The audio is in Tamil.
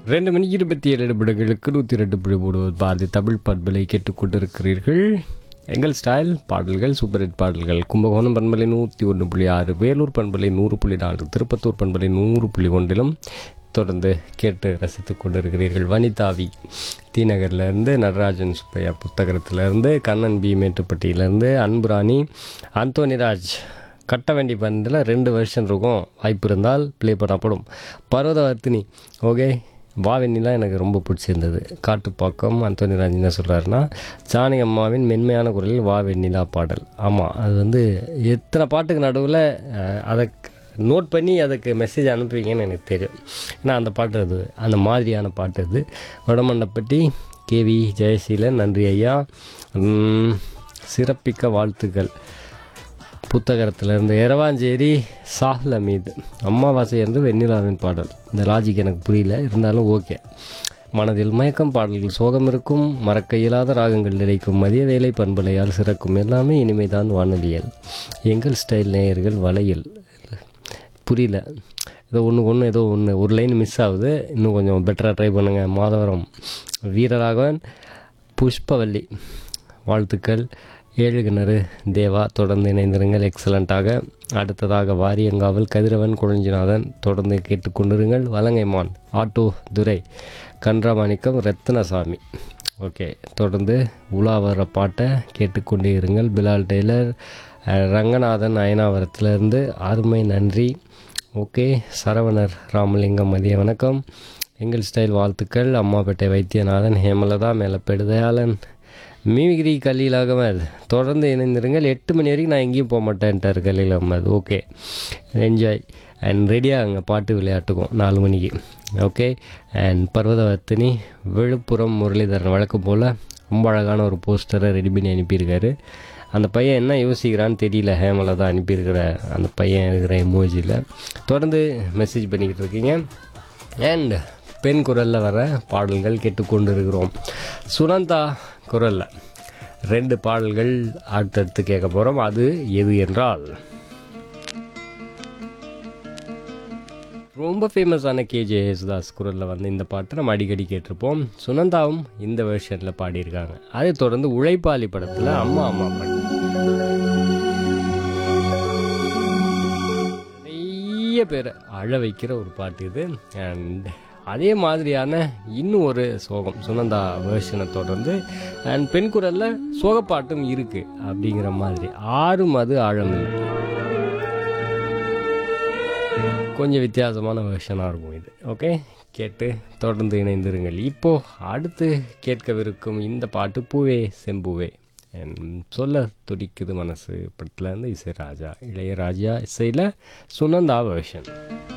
ரெண்டு மணி இருபத்தி ஏழு நிமிடங்களுக்கு நூற்றி ரெண்டு புள்ளி மூணு பாரதி தமிழ் பண்பலை கேட்டுக்கொண்டிருக்கிறீர்கள் எங்கள் ஸ்டைல் பாடல்கள் சூப்பர் ஹிட் பாடல்கள் கும்பகோணம் பண்பலை நூற்றி ஒன்று புள்ளி ஆறு வேலூர் பண்பலை நூறு புள்ளி நாலு திருப்பத்தூர் பண்பலை நூறு புள்ளி ஒன்றிலும் தொடர்ந்து கேட்டு ரசித்து கொண்டிருக்கிறீர்கள் வனிதாவி டி நகர்லேருந்து நடராஜன் சுப்பையா புத்தகத்திலேருந்து கண்ணன் பி மேட்டுப்பட்டியிலேருந்து அன்புராணி அந்தோனிராஜ் கட்ட வேண்டி பந்தில் ரெண்டு வருஷன் இருக்கும் வாய்ப்பு இருந்தால் ப்ளே பண்ணப்படும் பர்வதவர்த்தினி ஓகே வா வெண்ணிலாம் எனக்கு ரொம்ப பிடிச்சிருந்தது காட்டுப்பாக்கம் அந்தோனிராஜ் என்ன சொல்கிறாருன்னா ஜானகி அம்மாவின் மென்மையான குரலில் வா வெண்ணிலா பாடல் ஆமாம் அது வந்து எத்தனை பாட்டுக்கு நடுவில் அதை நோட் பண்ணி அதுக்கு மெசேஜ் அனுப்புவீங்கன்னு எனக்கு தெரியும் ஏன்னா அந்த பாட்டு அது அந்த மாதிரியான பாட்டு அது வடமண்டப்பட்டி கேவி ஜெயசீலன் நன்றி ஐயா உம், சிறப்பிக்க வாழ்த்துக்கள் புத்தகத்திலிருந்து எரவாஞ்சேரி சாஹில் அமீது அம்மாவாசை இருந்து வெண்ணிலாவின் பாடல் இந்த லாஜிக் எனக்கு புரியல இருந்தாலும் ஓகே மனதில் மயக்கம் பாடல்கள் சோகம் இருக்கும் மறக்க இயலாத ராகங்கள் நிலைக்கும் மதிய வேலை பண்பலையால் சிறக்கும் எல்லாமே இனிமைதான் வானொலியல் எங்கள் ஸ்டைல் நேயர்கள் வலையில் புரியல ஏதோ ஒன்று ஒன்று ஏதோ ஒன்று ஒரு லைன் மிஸ் ஆகுது இன்னும் கொஞ்சம் பெட்டராக ட்ரை பண்ணுங்கள் மாதவரம் வீரராகவன் புஷ்பவல்லி வாழ்த்துக்கள் ஏழு கிணறு தேவா தொடர்ந்து இணைந்திருங்கள் எக்ஸலண்ட்டாக அடுத்ததாக வாரியங்காவல் கதிரவன் குழஞ்சிநாதன் தொடர்ந்து கேட்டுக்கொண்டிருங்கள் வலங்கைமான் ஆட்டோ துரை கன்றாமாணிக்கம் ரத்னசாமி ஓகே தொடர்ந்து உலா வர பாட்டை கேட்டுக்கொண்டே இருங்கள் பிலால் டெய்லர் அஹ், ரங்கநாதன் அயனாவரத்துலேருந்து அருமை நன்றி ஓகே சரவணர் ராமலிங்கம் மதிய வணக்கம் எங்கள் ஸ்டைல் வாழ்த்துக்கள் அம்மாப்பேட்டை வைத்தியநாதன் ஹேமலதா மேலப்பேடு தயாளன் மிமிகிரி கலீல் அகமது தொடர்ந்து இணைந்திருங்கள் எட்டு மணி வரைக்கும் நான் எங்கேயும் போக மாட்டேன்ட்டார் Khaleel Ahamed okay enjoy and ரெடியாக அங்கே பாட்டு விளையாட்டுக்கும் நாலு மணிக்கு ஓகே அண்ட் பர்வதவர்த்தினி விழுப்புரம் முரளிதரன் வழக்கம் போல் ரொம்ப அழகான ஒரு போஸ்டரை ரெடி பண்ணி அனுப்பியிருக்காரு அந்த பையன் என்ன யோசிக்கிறான்னு தெரியல ஹேமலா தான் அனுப்பியிருக்கிற அந்த பையன் இருக்கிற எமோஜியில் தொடர்ந்து மெசேஜ் பண்ணிக்கிட்டு இருக்கீங்க அண்ட் பெண் குரலில் வர பாடல்கள் கேட்டுக்கொண்டு இருக்கிறோம் சுனந்தா குரலில் ரெண்டு பாடல்கள் அடுத்தடுத்து கேட்க போகிறோம் அது எது என்றால் ரொம்ப ஃபேமஸான கேஜே யேசுதாஸ் குரலில் வந்து இந்த பாட்டை நம்ம அடிக்கடி கேட்டிருப்போம் சுனந்தாவும் இந்த வெர்ஷனில் பாடியிருக்காங்க அதை தொடர்ந்து உழைப்பாளி படத்தில் அம்மா அம்மா பாட்டு நிறைய பேரை அழ வைக்கிற ஒரு பாட்டு இது அண்ட் அதே மாதிரியான இன்னும் ஒரு சோகம் சுனந்தா வேர்ஷனை தொடர்ந்து அண்ட் பெண் குரலில் சோகப்பாட்டும் இருக்குது அப்படிங்கிற மாதிரி ஆறும் அது ஆழம் இல்லை கொஞ்சம் வித்தியாசமான வெர்ஷனாக இருக்கும் இது ஓகே கேட்டு தொடர்ந்து இணைந்திருங்கள் இப்போது அடுத்து கேட்கவிருக்கும் இந்த பாட்டு பூவே செம்பூவே என் சொல்ல துடிக்குது மனசு படத்துலேருந்து இசை ராஜா இளையராஜா இசையில் சுனந்தா வெர்ஷன்